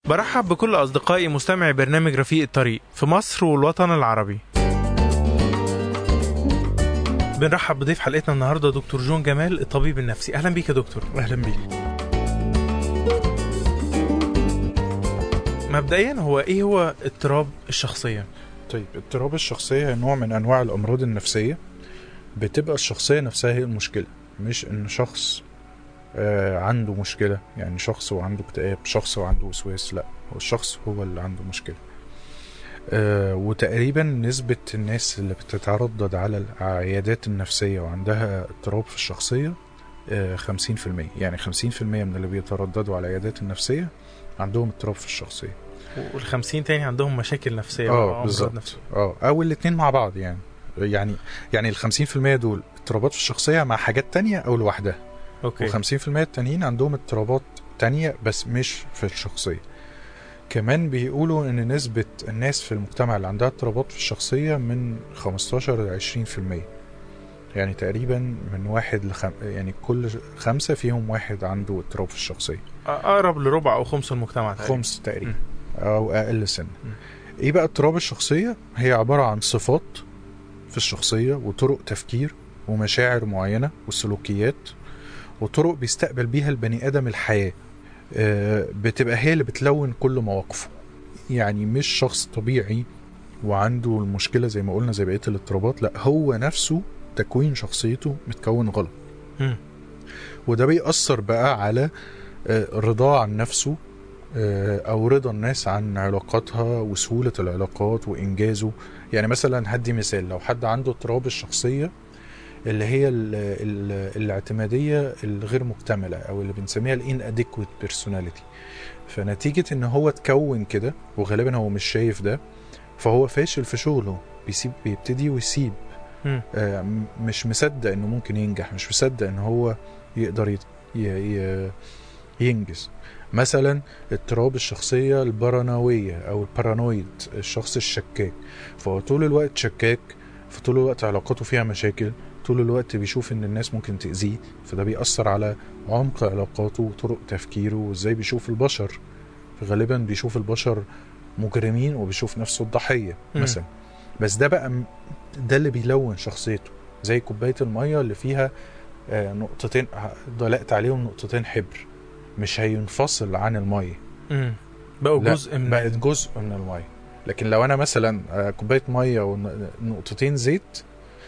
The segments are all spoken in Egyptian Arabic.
برحب بكل أصدقائي مستمعي برنامج رفيق الطريق في مصر والوطن العربي بنرحب بضيف حلقتنا النهارده دكتور جون جمال الطبيب النفسي اهلا بيك يا دكتور اهلا بيك مبدئيا هو ايه هو اضطراب الشخصيه طيب اضطراب الشخصيه هي نوع من انواع الامراض النفسيه بتبقى الشخصيه نفسها هي المشكله مش ان شخص آه عنده مشكله يعني شخص وعنده اكتئاب شخص وعنده وسواس لا هو الشخص هو اللي عنده مشكله آه وتقريبا نسبة الناس اللي بتتردد على العيادات النفسية وعندها اضطراب في الشخصية خمسين في المية يعني خمسين في المية من اللي بيترددوا على العيادات النفسية عندهم اضطراب في الشخصية والخمسين تاني عندهم مشاكل نفسية اه وأمراض بالظبط نفسية. اه او الاتنين مع بعض يعني يعني يعني ال 50% دول اضطرابات في الشخصية مع حاجات تانية او لوحدها اوكي و50% التانيين عندهم اضطرابات تانية بس مش في الشخصية كمان بيقولوا ان نسبة الناس في المجتمع اللي عندها اضطرابات في الشخصية من 15 ل 20% يعني تقريبا من واحد لخم... يعني كل خمسة فيهم واحد عنده اضطراب في الشخصية اقرب لربع او خمس المجتمع تقريبا. خمس تقريبا او اقل سن ايه بقى اضطراب الشخصيه هي عباره عن صفات في الشخصيه وطرق تفكير ومشاعر معينه وسلوكيات وطرق بيستقبل بيها البني ادم الحياه آه، بتبقى هي اللي بتلون كل مواقفه يعني مش شخص طبيعي وعنده المشكله زي ما قلنا زي بقيه الاضطرابات لا هو نفسه تكوين شخصيته متكون غلط مم. وده بيأثر بقى على آه، الرضا عن نفسه آه، او رضا الناس عن علاقاتها وسهولة العلاقات وانجازه يعني مثلا هدي مثال لو حد عنده اضطراب الشخصية اللي هي ال ال الاعتمادية الغير مكتملة او اللي بنسميها الان اديكويت بيرسوناليتي فنتيجة ان هو اتكون كده وغالبا هو مش شايف ده فهو فاشل في شغله بيسيب بيبتدي ويسيب مم. آه، م- مش مصدق انه ممكن ينجح مش مصدق ان هو يقدر يت- ي- ي- ينجز مثلا اضطراب الشخصية البارانوية او البارانويد الشخص الشكاك فهو طول الوقت شكاك فطول الوقت علاقاته فيها مشاكل طول الوقت بيشوف ان الناس ممكن تأذيه فده بيأثر على عمق علاقاته وطرق تفكيره وازاي بيشوف البشر فغالبا بيشوف البشر مجرمين وبيشوف نفسه الضحية مم. مثلا بس ده بقى م- ده اللي بيلون شخصيته زي كوباية المية اللي فيها آه، نقطتين دلقت عليهم نقطتين حبر مش هينفصل عن المية مم. بقوا لا، جزء من بقت جزء من المية لكن لو انا مثلا آه، كوباية مية ونقطتين زيت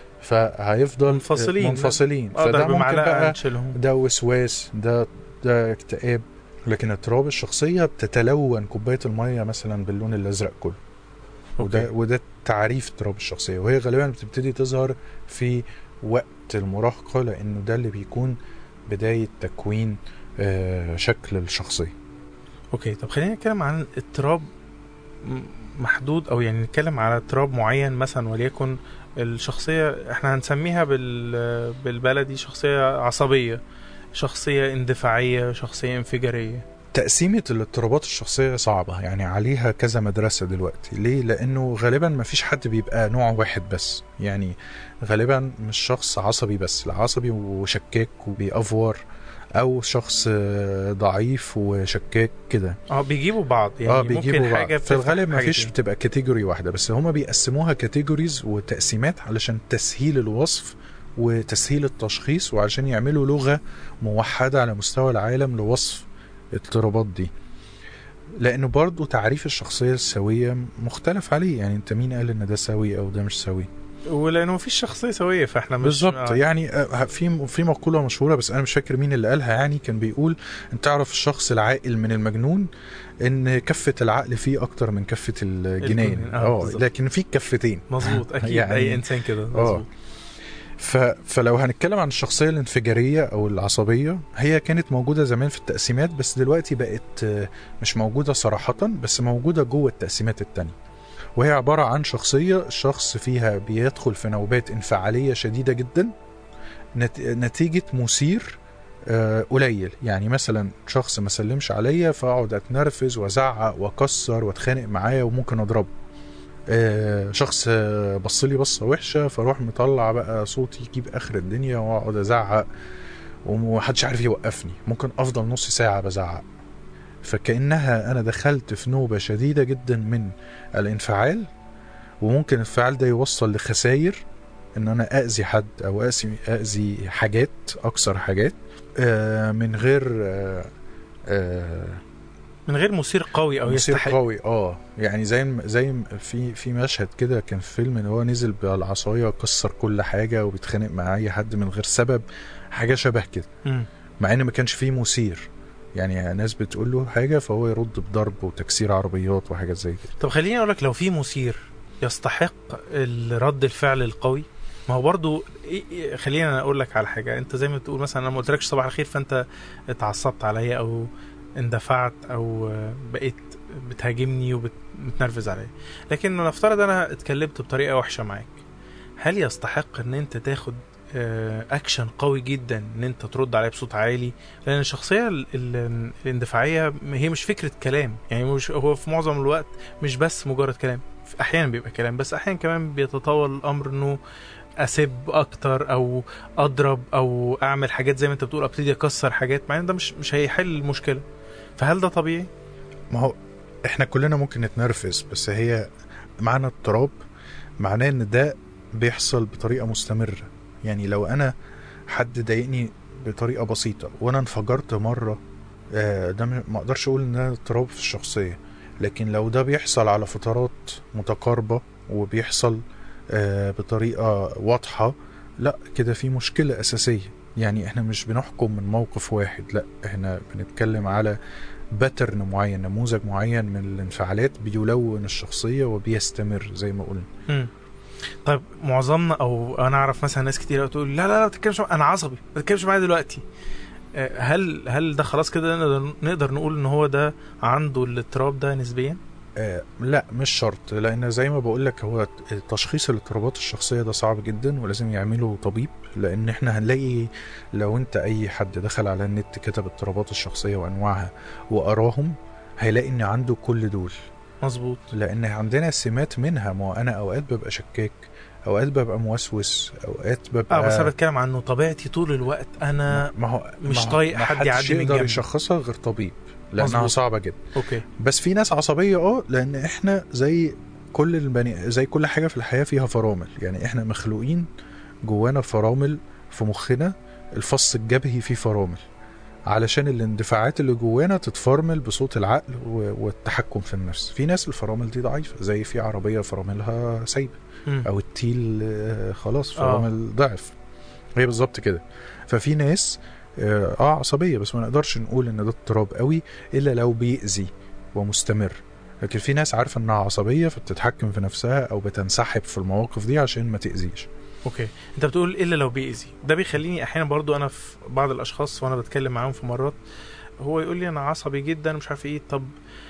فهيفضل منفصلين. منفصلين اقدر فده ممكن بمعلقه بقى نشيلهم ده وسواس ده ده اكتئاب لكن اضطراب الشخصية بتتلون كوباية المية مثلا باللون الأزرق كله وده أوكي. وده تعريف اضطراب الشخصية وهي غالبا بتبتدي تظهر في وقت المراهقة لأنه ده اللي بيكون بداية تكوين آه، شكل الشخصية اوكي طب خلينا نتكلم عن اضطراب م- محدود او يعني نتكلم على اضطراب معين مثلا وليكن الشخصيه احنا هنسميها بال بالبلدي شخصيه عصبيه شخصيه اندفاعيه شخصيه انفجاريه تقسيمة الاضطرابات الشخصية صعبة يعني عليها كذا مدرسة دلوقتي ليه؟ لأنه غالبا ما فيش حد بيبقى نوع واحد بس يعني غالبا مش شخص عصبي بس لا عصبي وشكاك وبيأفور أو شخص آه، ضعيف وشكاك كده اه بيجيبوا بعض يعني اه ممكن بيجيبوا حاجه بعض في بتفتح الغالب ما حاجة فيش تاني. بتبقى كاتيجوري واحدة بس هما بيقسموها كاتيجوريز وتقسيمات علشان تسهيل الوصف وتسهيل التشخيص وعشان يعملوا لغة موحدة على مستوى العالم لوصف الاضطرابات دي لانه برضو تعريف الشخصية السوية مختلف عليه يعني انت مين قال ان ده سوي او ده مش سوي ولانه مفيش شخصيه سويه فاحنا مش بالظبط آه. يعني آه، في في مقولة مشهورة بس انا مش فاكر مين اللي قالها يعني كان بيقول انت تعرف الشخص العاقل من المجنون ان كفة العقل فيه اكتر من كفة الجنين الجنين، آه، اه بالظبط. لكن في كفتين مظبوط اكيد يعني- اي انسان كده اه مظبوط ف... فلو هنتكلم عن الشخصية الانفجارية أو العصبية هي كانت موجودة زمان في التقسيمات بس دلوقتي بقت آه، مش موجودة صراحة بس موجودة جوه التقسيمات التانية وهي عبارة عن شخصية الشخص فيها بيدخل في نوبات انفعالية شديدة جدا نت... نتيجة مثير آه، قليل يعني مثلا شخص ما سلمش عليا فاقعد اتنرفز وازعق واكسر واتخانق معاه وممكن اضربه آه، شخص آه، بص لي بصه وحشه فاروح مطلع بقى صوتي يجيب اخر الدنيا واقعد ازعق ومحدش عارف يوقفني ممكن افضل نص ساعه بزعق فكأنها أنا دخلت في نوبة شديدة جدا من الانفعال وممكن الانفعال ده يوصل لخسائر ان انا اذي حد او اذي اذي حاجات اكثر حاجات آه، من غير آه، آه، من غير مثير قوي او مثير يستحق قوي اه يعني زي م- زي م- في في مشهد كده كان في فيلم ان هو نزل بالعصايه كسر كل حاجه وبيتخانق مع اي حد من غير سبب حاجه شبه كده مم. مع ان ما كانش فيه مثير يعني ناس بتقول له حاجه فهو يرد بضرب وتكسير عربيات وحاجات زي كده طب خليني اقول لك لو في مثير يستحق رد الفعل القوي ما هو برضو إيه- إيه- خلينا أنا اقول لك على حاجه انت زي ما بتقول مثلا انا ما قلتلكش صباح الخير فانت اتعصبت عليا او اندفعت او آه، بقيت بتهاجمني وبتنرفز عليا لكن نفترض انا اتكلمت بطريقه وحشه معاك هل يستحق ان انت تاخد آه، اكشن قوي جدا ان انت ترد عليا بصوت عالي لان الشخصيه ال- ال- الاندفاعيه هي مش فكره كلام يعني مش هو في معظم الوقت مش بس مجرد كلام احيانا بيبقى كلام بس احيانا كمان بيتطور الامر انه اسب اكتر او اضرب او اعمل حاجات زي ما انت بتقول ابتدي اكسر حاجات مع ان ده مش مش هيحل المشكله فهل ده طبيعي ما هو احنا كلنا ممكن نتنرفز بس هي معنى اضطراب معناه ان ده بيحصل بطريقه مستمره يعني لو انا حد ضايقني بطريقه بسيطه وانا انفجرت مره آه، ده م- ما اقدرش اقول ان ده اضطراب في الشخصيه لكن لو ده بيحصل على فترات متقاربه وبيحصل آه، بطريقه واضحه لا كده في مشكله اساسيه يعني احنا مش بنحكم من موقف واحد لا احنا بنتكلم على باترن معين نموذج معين من الانفعالات بيلون الشخصية وبيستمر زي ما قلنا مم. طيب معظمنا او انا اعرف مثلا ناس كتير تقول لا لا لا ما تتكلمش معايا، انا عصبي ما تتكلمش معايا دلوقتي آه، هل هل ده خلاص كده نقدر نقدر نقول ان هو ده عنده الاضطراب ده نسبيا آه لا مش شرط لان زي ما بقول لك هو تشخيص الاضطرابات الشخصية ده صعب جدا ولازم يعمله طبيب لان احنا هنلاقي لو انت اي حد دخل على النت كتب اضطرابات الشخصية وانواعها وقراهم هيلاقي ان عنده كل دول مظبوط لان عندنا سمات منها ما هو انا اوقات ببقى شكاك اوقات ببقى موسوس اوقات ببقى اه بس انا بتكلم عن انه طبيعتي طول الوقت انا ما هو مش ما هو- طايق ما حد حدش يعدي من يقدر جنبي. يشخصها غير طبيب لانها مظبوط. صعبه جدا اوكي بس في ناس عصبيه اه لان احنا زي كل البني زي كل حاجه في الحياه فيها فرامل يعني احنا مخلوقين جوانا فرامل في مخنا الفص الجبهي فيه فرامل علشان الاندفاعات اللي جوانا تتفرمل بصوت العقل و- والتحكم في النفس في ناس الفرامل دي ضعيفه زي في عربيه فراملها سايبه مم. او التيل آه، خلاص آه. فرامل ضعف هي بالظبط كده ففي ناس اه آه، عصبيه بس ما نقدرش نقول ان ده اضطراب قوي الا لو بيأذي ومستمر لكن في ناس عارفه انها عصبيه فبتتحكم في نفسها او بتنسحب في المواقف دي عشان ما تأذيش اوكي انت بتقول الا لو بيأذي ده بيخليني احيانا برضو انا في بعض الاشخاص وانا بتكلم معاهم في مرات هو يقول لي انا عصبي جدا مش عارف ايه طب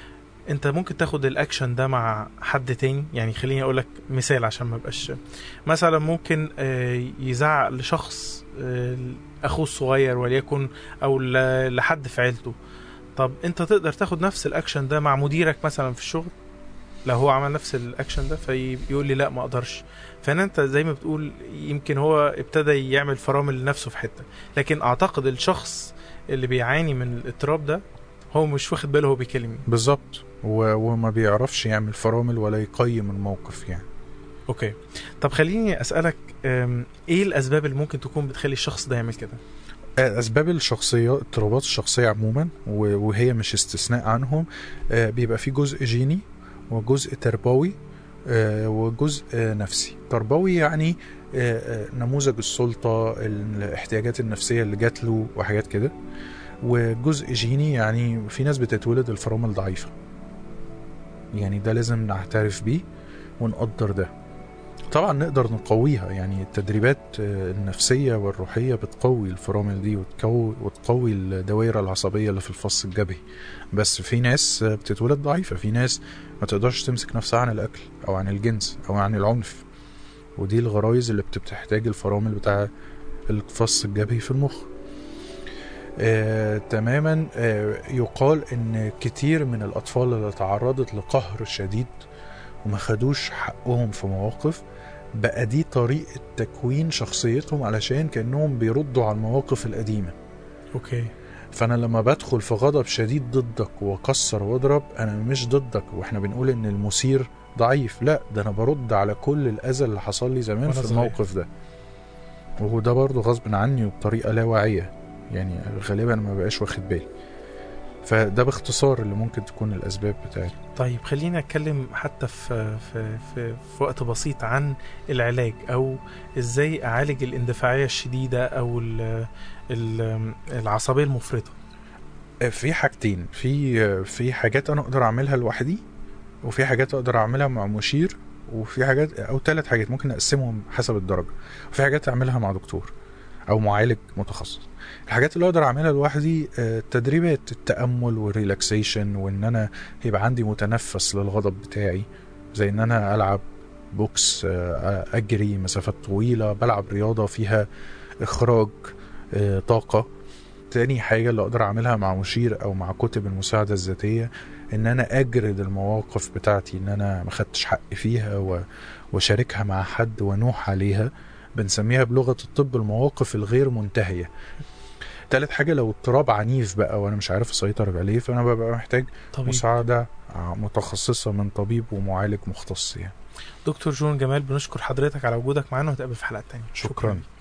انت ممكن تاخد الاكشن ده مع حد تاني يعني خليني اقول لك مثال عشان ما بقاش مثلا ممكن آه، يزعق لشخص آه، اخوه الصغير وليكن او ل- لحد في عيلته طب انت تقدر تاخد نفس الاكشن ده مع مديرك مثلا في الشغل لو هو عمل نفس الاكشن ده فيقول لي لا ما اقدرش فانا انت زي ما بتقول يمكن هو ابتدى يعمل فرامل لنفسه في حته لكن اعتقد الشخص اللي بيعاني من الاضطراب ده هو مش واخد باله هو بيكلمني بالظبط و- وما بيعرفش يعمل فرامل ولا يقيم الموقف يعني اوكي طب خليني اسالك أم، ايه الاسباب اللي ممكن تكون بتخلي الشخص ده يعمل كده آه، اسباب الشخصيه اضطرابات الشخصيه عموما و- وهي مش استثناء عنهم آه، بيبقى في جزء جيني وجزء تربوي آه، وجزء آه، نفسي تربوي يعني آه، آه، نموذج السلطه الاحتياجات النفسيه اللي جات له وحاجات كده وجزء جيني يعني في ناس بتتولد الفرامل ضعيفه يعني ده لازم نعترف بيه ونقدر ده طبعا نقدر نقويها يعني التدريبات آه، النفسية والروحية بتقوي الفرامل دي وتقوي, وتقوي الدوائر العصبية اللي في الفص الجبهي بس في ناس آه، بتتولد ضعيفة في ناس ما تقدرش تمسك نفسها عن الأكل أو عن الجنس أو عن العنف ودي الغرايز اللي بتحتاج الفرامل بتاع الفص الجبهي في المخ آه، تماما آه، يقال ان كتير من الاطفال اللي تعرضت لقهر شديد وما خدوش حقهم في مواقف بقى دي طريقة تكوين شخصيتهم علشان كأنهم بيردوا على المواقف القديمة اوكي فانا لما بدخل في غضب شديد ضدك واكسر واضرب انا مش ضدك واحنا بنقول ان المثير ضعيف لا ده انا برد على كل الاذى اللي حصل لي زمان وأنا في صغير. الموقف ده وده برضه غصب عني وبطريقه لا واعيه يعني غالبا ما بقاش واخد بالي فده باختصار اللي ممكن تكون الاسباب بتاعتي طيب خلينا نتكلم حتى في في في, في وقت بسيط عن العلاج او ازاي اعالج الاندفاعيه الشديده او ال ال العصبيه المفرطه في حاجتين في في حاجات انا اقدر اعملها لوحدي وفي حاجات اقدر اعملها مع مشير وفي حاجات او ثلاث حاجات ممكن اقسمهم حسب الدرجه وفي حاجات اعملها مع دكتور او معالج متخصص الحاجات اللي اقدر اعملها لوحدي آه، تدريبات التامل والريلاكسيشن وان انا يبقى عندي متنفس للغضب بتاعي زي ان انا العب بوكس آه، اجري مسافات طويله بلعب رياضه فيها اخراج آه، طاقه تاني حاجة اللي أقدر أعملها مع مشير أو مع كتب المساعدة الذاتية إن أنا أجرد المواقف بتاعتي إن أنا ما خدتش حقي فيها و... وشاركها مع حد ونوح عليها بنسميها بلغة الطب المواقف الغير منتهية تالت حاجة لو اضطراب عنيف بقى وأنا مش عارف أسيطر عليه فأنا ببقى محتاج طبيب مساعدة متخصصة من طبيب ومعالج مختص يعني دكتور جون جمال بنشكر حضرتك على وجودك معانا ونتقابل في حلقه تانية شكراً. ليك.